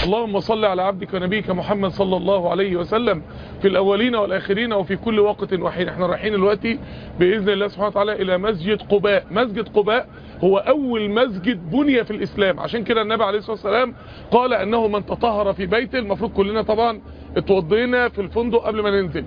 اللهم صل على عبدك ونبيك محمد صلى الله عليه وسلم في الأولين والآخرين وفي كل وقت وحين احنا رايحين دلوقتي بإذن الله سبحانه وتعالى إلى مسجد قباء مسجد قباء هو أول مسجد بني في الإسلام عشان كده النبي عليه الصلاة والسلام قال أنه من تطهر في بيته المفروض كلنا طبعا اتوضينا في الفندق قبل ما ننزل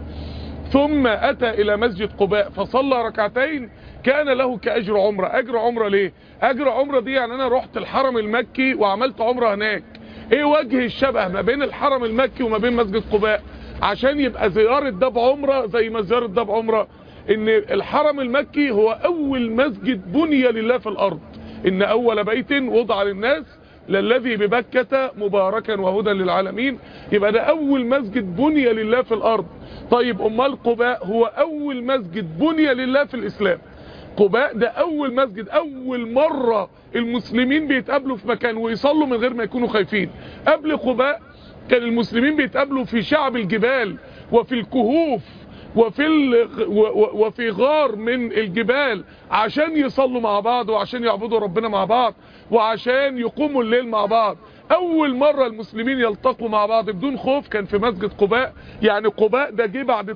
ثم أتى إلى مسجد قباء فصلى ركعتين كان له كأجر عمرة أجر عمرة ليه أجر عمرة دي يعني أنا رحت الحرم المكي وعملت عمرة هناك ايه وجه الشبه ما بين الحرم المكي وما بين مسجد قباء عشان يبقى زيارة ده بعمرة زي ما زيارة ده بعمرة ان الحرم المكي هو اول مسجد بني لله في الارض ان اول بيت وضع للناس للذي ببكة مباركا وهدى للعالمين يبقى ده اول مسجد بني لله في الارض طيب امال قباء هو اول مسجد بني لله في الاسلام قباء ده اول مسجد اول مرة المسلمين بيتقابلوا في مكان ويصلوا من غير ما يكونوا خايفين قبل قباء كان المسلمين بيتقابلوا في شعب الجبال وفي الكهوف وفي ال... وفي غار من الجبال عشان يصلوا مع بعض وعشان يعبدوا ربنا مع بعض وعشان يقوموا الليل مع بعض اول مرة المسلمين يلتقوا مع بعض بدون خوف كان في مسجد قباء يعني قباء ده جه بعد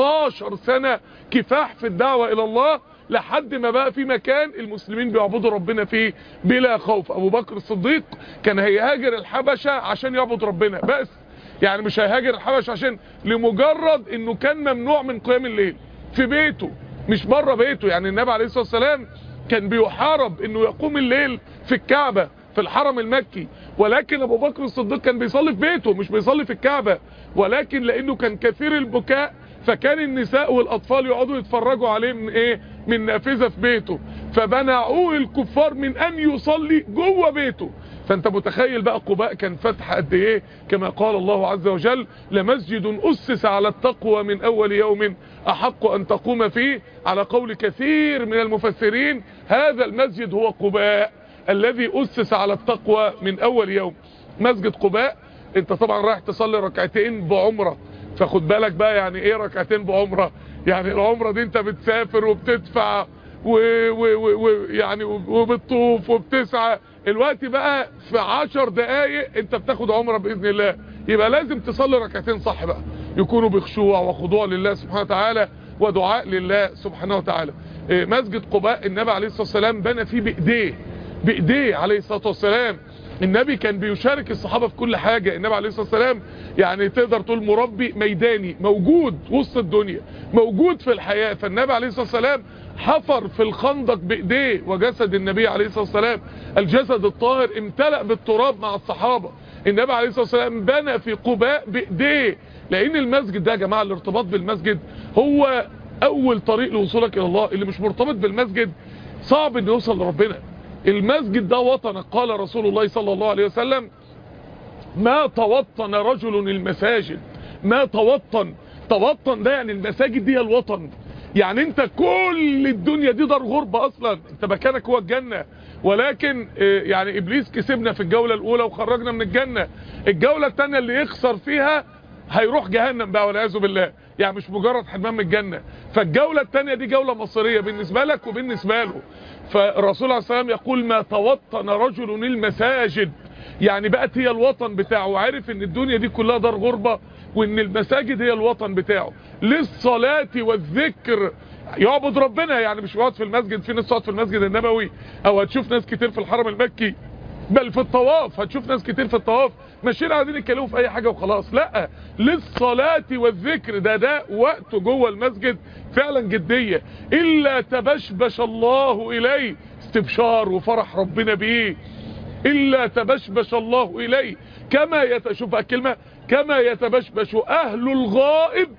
13 سنة كفاح في الدعوة الى الله لحد ما بقى في مكان المسلمين بيعبدوا ربنا فيه بلا خوف ابو بكر الصديق كان هيهاجر الحبشة عشان يعبد ربنا بس يعني مش هيهاجر الحبشة عشان لمجرد انه كان ممنوع من قيام الليل في بيته مش بره بيته يعني النبي عليه الصلاة والسلام كان بيحارب انه يقوم الليل في الكعبة في الحرم المكي ولكن ابو بكر الصديق كان بيصلي في بيته مش بيصلي في الكعبة ولكن لانه كان كثير البكاء فكان النساء والاطفال يقعدوا يتفرجوا عليه من ايه من نافذة في بيته فبنعوه الكفار من ان يصلي جوه بيته فانت متخيل بقى قباء كان فتح قد ايه كما قال الله عز وجل لمسجد اسس على التقوى من اول يوم احق ان تقوم فيه على قول كثير من المفسرين هذا المسجد هو قباء الذي اسس على التقوى من اول يوم مسجد قباء انت طبعا رايح تصلي ركعتين بعمره فخد بالك بقى يعني ايه ركعتين بعمره يعني العمره دي انت بتسافر وبتدفع ويعني وبتطوف وبتسعى الوقت بقى في عشر دقايق انت بتاخد عمره باذن الله يبقى لازم تصلي ركعتين صح بقى يكونوا بخشوع وخضوع لله سبحانه وتعالى ودعاء لله سبحانه وتعالى مسجد قباء النبي عليه الصلاه والسلام بنى فيه بايديه بايديه عليه الصلاه والسلام النبي كان بيشارك الصحابة في كل حاجة النبي عليه الصلاة والسلام يعني تقدر تقول مربي ميداني موجود وسط الدنيا موجود في الحياة فالنبي عليه الصلاة والسلام حفر في الخندق بايديه وجسد النبي عليه الصلاة والسلام الجسد الطاهر امتلأ بالتراب مع الصحابة النبي عليه الصلاة والسلام بنى في قباء بايديه لان المسجد ده يا جماعة الارتباط بالمسجد هو اول طريق لوصولك الى الله اللي مش مرتبط بالمسجد صعب انه يوصل لربنا المسجد ده وطنك قال رسول الله صلى الله عليه وسلم ما توطن رجل المساجد ما توطن توطن ده يعني المساجد دي الوطن يعني انت كل الدنيا دي دار غربة اصلا انت مكانك هو الجنة ولكن يعني ابليس كسبنا في الجولة الاولى وخرجنا من الجنة الجولة التانية اللي يخسر فيها هيروح جهنم بقى والعياذ بالله يعني مش مجرد حمام من الجنة فالجولة التانية دي جولة مصيرية بالنسبة لك وبالنسبة له فالرسول عليه السلام يقول ما توطن رجل المساجد يعني بقت هي الوطن بتاعه وعارف ان الدنيا دي كلها دار غربة وان المساجد هي الوطن بتاعه للصلاة والذكر يعبد ربنا يعني مش يقعد في المسجد في ناس تقعد في المسجد النبوي او هتشوف ناس كتير في الحرم المكي بل في الطواف هتشوف ناس كتير في الطواف ماشيين قاعدين يتكلموا في اي حاجه وخلاص لا للصلاه والذكر ده ده وقت جوه المسجد فعلا جديه الا تبشبش الله اليه استبشار وفرح ربنا بيه الا تبشبش الله اليه كما يتشوف الكلمه كما يتبشبش اهل الغائب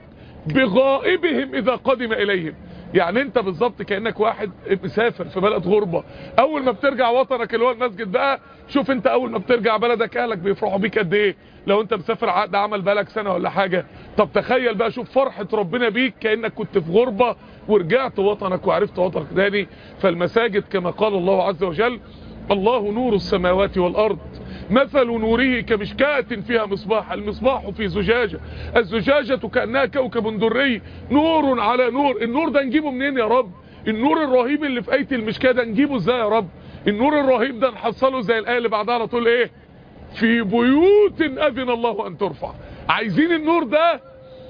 بغائبهم اذا قدم اليهم يعني انت بالظبط كانك واحد مسافر في بلد غربة اول ما بترجع وطنك اللي هو المسجد بقى شوف انت اول ما بترجع بلدك اهلك بيفرحوا بيك قد ايه لو انت مسافر عقد عمل بقالك سنة ولا حاجة طب تخيل بقى شوف فرحة ربنا بيك كانك كنت في غربة ورجعت وطنك وعرفت وطنك تاني فالمساجد كما قال الله عز وجل الله نور السماوات والارض مثل نوره كمشكاة فيها مصباح المصباح في زجاجة الزجاجة كأنها كوكب دري نور على نور النور ده نجيبه منين يا رب النور الرهيب اللي في آية المشكاة ده نجيبه ازاي يا رب النور الرهيب ده نحصله زي الآية اللي بعدها على طول ايه في بيوت اذن الله ان ترفع عايزين النور ده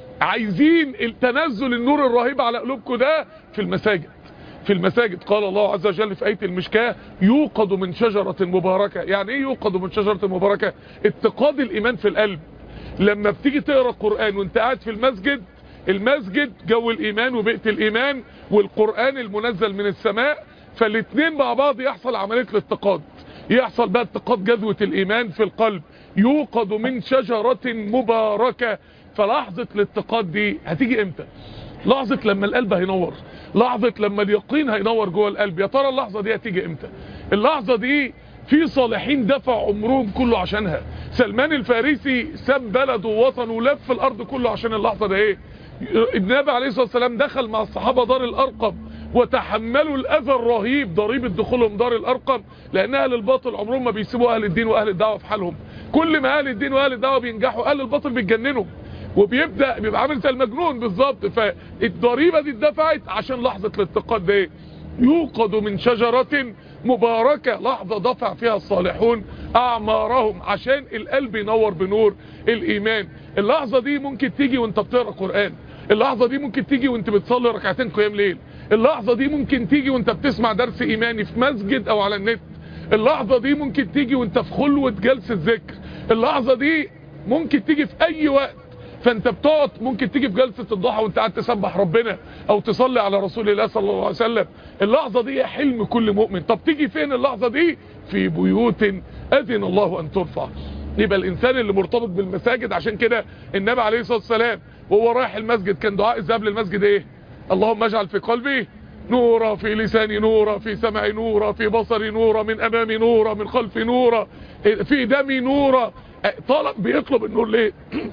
عايزين التنزل النور الرهيب على قلوبكم ده في المساجد في المساجد قال الله عز وجل في آية المشكاة يوقد من شجرة مباركة يعني ايه يوقد من شجرة مباركة اتقاد الايمان في القلب لما بتيجي تقرأ قرآن وانت قاعد في المسجد المسجد جو الايمان وبيئة الايمان والقرآن المنزل من السماء فالاتنين مع بعض يحصل عملية الاتقاد يحصل بقى اتقاد جذوة الايمان في القلب يوقد من شجرة مباركة فلحظة الاتقاد دي هتيجي امتى لحظة لما القلب هينور لحظة لما اليقين هينور جوه القلب يا ترى اللحظة دي هتيجي امتى اللحظة دي في صالحين دفع عمرهم كله عشانها سلمان الفارسي ساب بلده ووطنه ولف الارض كله عشان اللحظة ده ايه النبي عليه الصلاة والسلام دخل مع الصحابة دار الارقم وتحملوا الاذى الرهيب ضريبة دخولهم دار الارقم لان اهل الباطل عمرهم ما بيسيبوا اهل الدين واهل الدعوة في حالهم كل ما اهل الدين واهل الدعوة بينجحوا اهل الباطل بيتجننوا وبيبدأ بيبقى عامل زي المجنون بالظبط فالضريبة دي اتدفعت عشان لحظة الاتقاد ده ايه يوقد من شجرة مباركة لحظة دفع فيها الصالحون اعمارهم عشان القلب ينور بنور الايمان اللحظة دي ممكن تيجي وانت بتقرأ قرآن اللحظة دي ممكن تيجي وانت بتصلي ركعتين قيام ليل اللحظة دي ممكن تيجي وانت بتسمع درس ايماني في مسجد او على النت اللحظة دي ممكن تيجي وانت في خلوة جلسة ذكر اللحظة دي ممكن تيجي في اي وقت فانت بتقعد ممكن تيجي في جلسة الضحى وانت قاعد تسبح ربنا او تصلي على رسول الله صلى الله عليه وسلم اللحظة دي حلم كل مؤمن طب تيجي فين اللحظة دي في بيوت اذن الله ان ترفع يبقى الانسان اللي مرتبط بالمساجد عشان كده النبي عليه الصلاة والسلام وهو رايح المسجد كان دعاء الذهاب للمسجد ايه اللهم اجعل في قلبي نورا في لساني نورا في سمعي نورا في بصري نورا من امامي نورا من خلفي نورا في دمي نورا طالب بيطلب النور ليه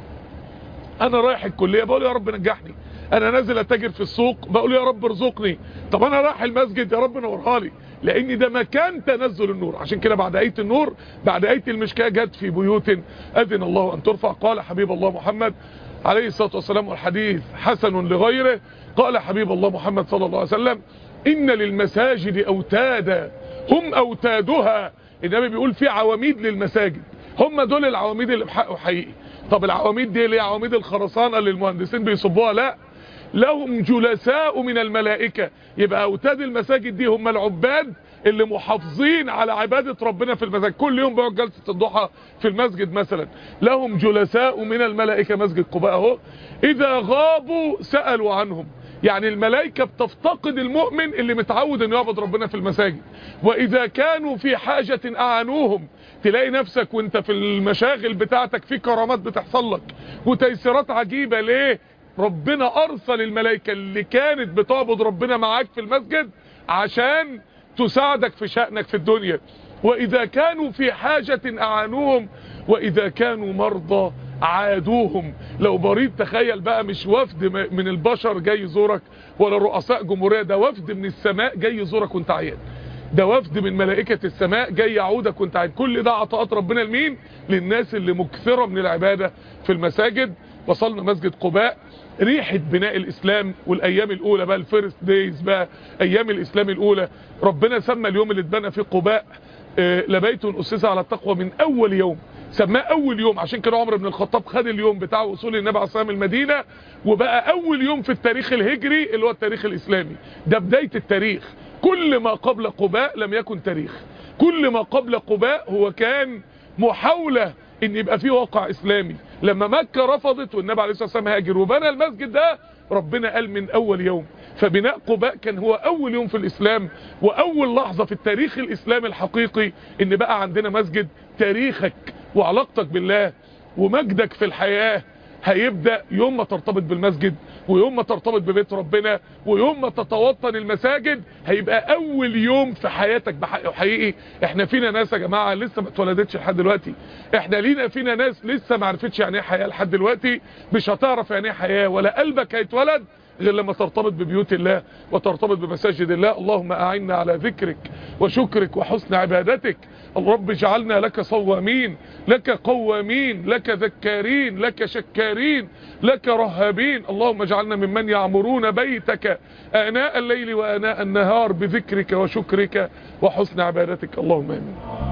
انا رايح الكلية بقول يا رب نجحني انا نازل اتاجر في السوق بقول يا رب ارزقني طب انا رايح المسجد يا رب نورها لي لان ده مكان تنزل النور عشان كده بعد ايه النور بعد ايه المشكاه جت في بيوت اذن الله ان ترفع قال حبيب الله محمد عليه الصلاه والسلام والحديث حسن لغيره قال حبيب الله محمد صلى الله عليه وسلم ان للمساجد اوتادا هم اوتادها النبي بيقول في عواميد للمساجد هم دول العواميد اللي بحقه حقيقي طب العواميد دي اللي هي عواميد الخرسانه اللي المهندسين بيصبوها لا لهم جلساء من الملائكة يبقى أوتاد المساجد دي هم العباد اللي محافظين على عبادة ربنا في المساجد كل يوم بيقعد جلسة الضحى في المسجد مثلا لهم جلساء من الملائكة مسجد قباء اهو إذا غابوا سألوا عنهم يعني الملائكة بتفتقد المؤمن اللي متعود انه يعبد ربنا في المساجد واذا كانوا في حاجة اعانوهم تلاقي نفسك وانت في المشاغل بتاعتك في كرامات بتحصل لك وتيسيرات عجيبة ليه ربنا ارسل الملائكة اللي كانت بتعبد ربنا معاك في المسجد عشان تساعدك في شأنك في الدنيا واذا كانوا في حاجة اعانوهم واذا كانوا مرضى عادوهم لو مريض تخيل بقى مش وفد من البشر جاي يزورك ولا رؤساء جمهورية ده وفد من السماء جاي يزورك وانت عيان ده وفد من ملائكة السماء جاي يعودك وانت عيان كل ده عطاءات ربنا لمين للناس اللي مكثرة من العبادة في المساجد وصلنا مسجد قباء ريحة بناء الاسلام والايام الاولى بقى الفيرست دايز بقى ايام الاسلام الاولى ربنا سمى اليوم اللي اتبنى فيه قباء لبيت اسس على التقوى من اول يوم سماه اول يوم عشان كده عمر بن الخطاب خد اليوم بتاع وصول النبي عليه الصلاه المدينه وبقى اول يوم في التاريخ الهجري اللي هو التاريخ الاسلامي ده بدايه التاريخ كل ما قبل قباء لم يكن تاريخ كل ما قبل قباء هو كان محاوله ان يبقى فيه واقع اسلامي لما مكه رفضت والنبي عليه الصلاه والسلام هاجر وبنى المسجد ده ربنا قال من اول يوم فبناء قباء كان هو اول يوم في الاسلام واول لحظة في التاريخ الاسلامي الحقيقي ان بقى عندنا مسجد تاريخك وعلاقتك بالله ومجدك في الحياة هيبدأ يوم ما ترتبط بالمسجد ويوم ما ترتبط ببيت ربنا ويوم ما تتوطن المساجد هيبقى اول يوم في حياتك بحق حقيقي احنا فينا ناس يا جماعة لسه ما اتولدتش لحد دلوقتي احنا لينا فينا ناس لسه ما عرفتش يعني ايه حياة لحد دلوقتي مش هتعرف يعني ايه حياة ولا قلبك هيتولد غير لما ترتبط ببيوت الله وترتبط بمساجد الله اللهم أعنا على ذكرك وشكرك وحسن عبادتك الرب اجعلنا لك صوامين لك قوامين لك ذكارين لك شكارين لك رهابين اللهم اجعلنا ممن يعمرون بيتك آناء الليل وآناء النهار بذكرك وشكرك وحسن عبادتك اللهم امين